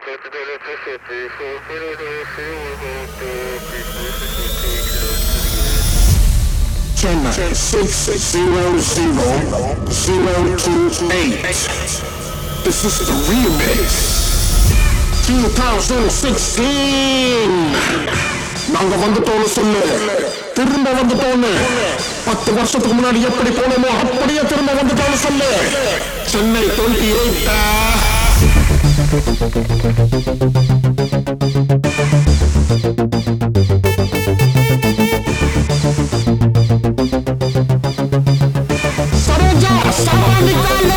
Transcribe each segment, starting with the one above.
Chennai six zero zero zero two eight. This is the remix. 2016. நாங்க வந்துட்டோம்னு சொல்லு திரும்ப வந்துட்டோம்னு பத்து வருஷத்துக்கு முன்னாடி எப்படி போனோமோ அப்படியே திரும்ப வந்துட்டோம்னு சொல்லு சென்னை டுவெண்ட்டி எயிட் சரோஜா சமாளிக்காலே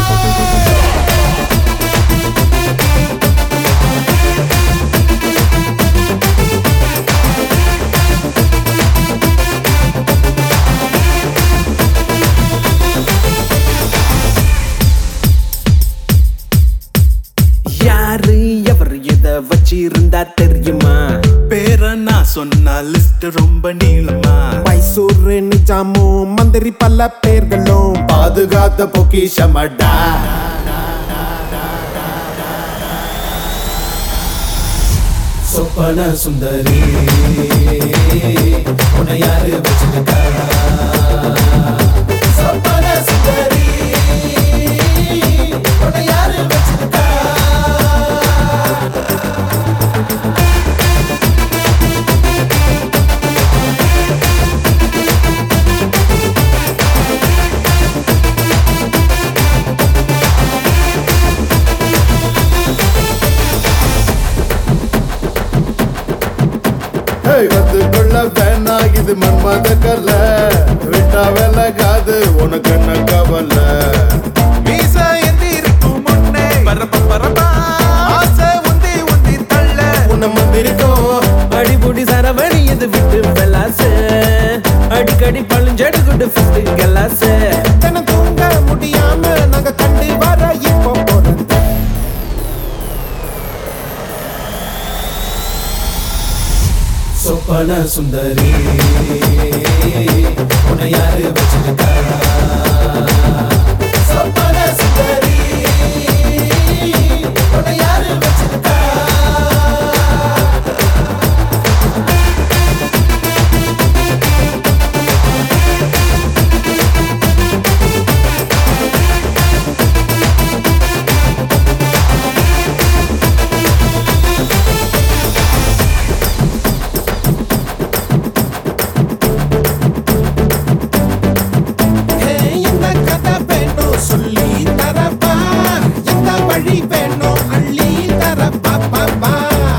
யாரு எவர் எத வச்சிருந்தா தெரியுமா பேர நான் சொன்ன லிஸ்ட் ரொம்ப நீளமா மைசூர் நிஜாமும் மந்திரி பல பேர்களும் பாதுகாத்த பொக்கிஷமடா சொப்பன சுந்தரி உன்னை யாரு வச்சிருக்கா சொப்பன சுந்தரி உன்னை யாரு வச்சிருக்கா கத்துக்கொள்ள வேணா இது மன்மத கல்ல விட்டா விலகாது உனக்கு என்ன கவலை மீச எந்தி இருக்கும் முன்னே பரப்ப பரப்பா ஆசை உந்தி உந்தி தள்ள உன்னை மந்திரிக்கும் அடிபுடி சரவணி இது விட்டு பெலாசு அடிக்கடி பழுஞ்சடி குண்டு ஃபிஸ்ட் கலாசு தினம் தூங்க முடியாம நாங்க கண்டு வர இப்போ போறது சொப்பன சுந்தரி உன்னை யாரு வச்சிருக்கா சொப்பன சுந்தரி உன்னை யாரு வச்சிருக்கா இந்த கதை வேணும் சொல்லி தரப்பா இந்த வழி வேணும் அள்ளி தரப்பா பாப்பா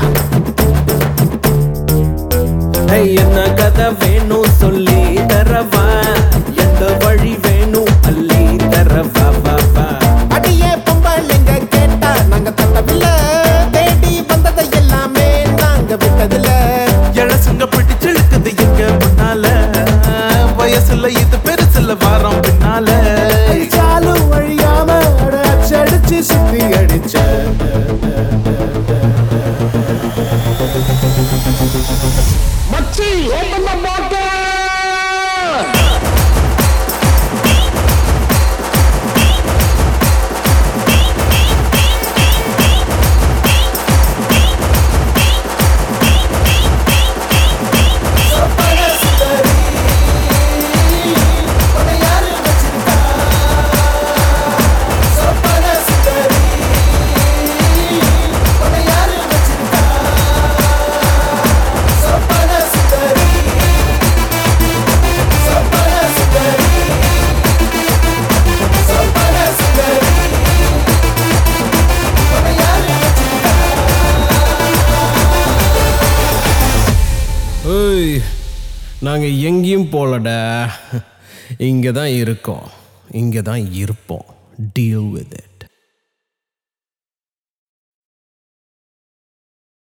என்ன கதை வேணும் சொல்லி தரவா எந்த வழி வேணும் அள்ளி தரவா பாப்பா அடியே பொம்பளைங்க கேட்டா நாங்க தட்டவில்லை தேடி வந்ததை எல்லாமே நாங்க விட்டதில்ல இழசுங்க பிடிச்சிழுக்குது எங்க முன்னால வயசுல இது பெருசுல வாரம் பின்னால சாலும் வழியாம அடிச்சு சுத்தி அடிச்ச மச்சி ஓப்பன் த பாட்டில் ஏய் நாங்கள் எங்கேயும் போகலடா இங்கே தான் இருக்கோம் இங்கே தான் இருப்போம் டீல் வித்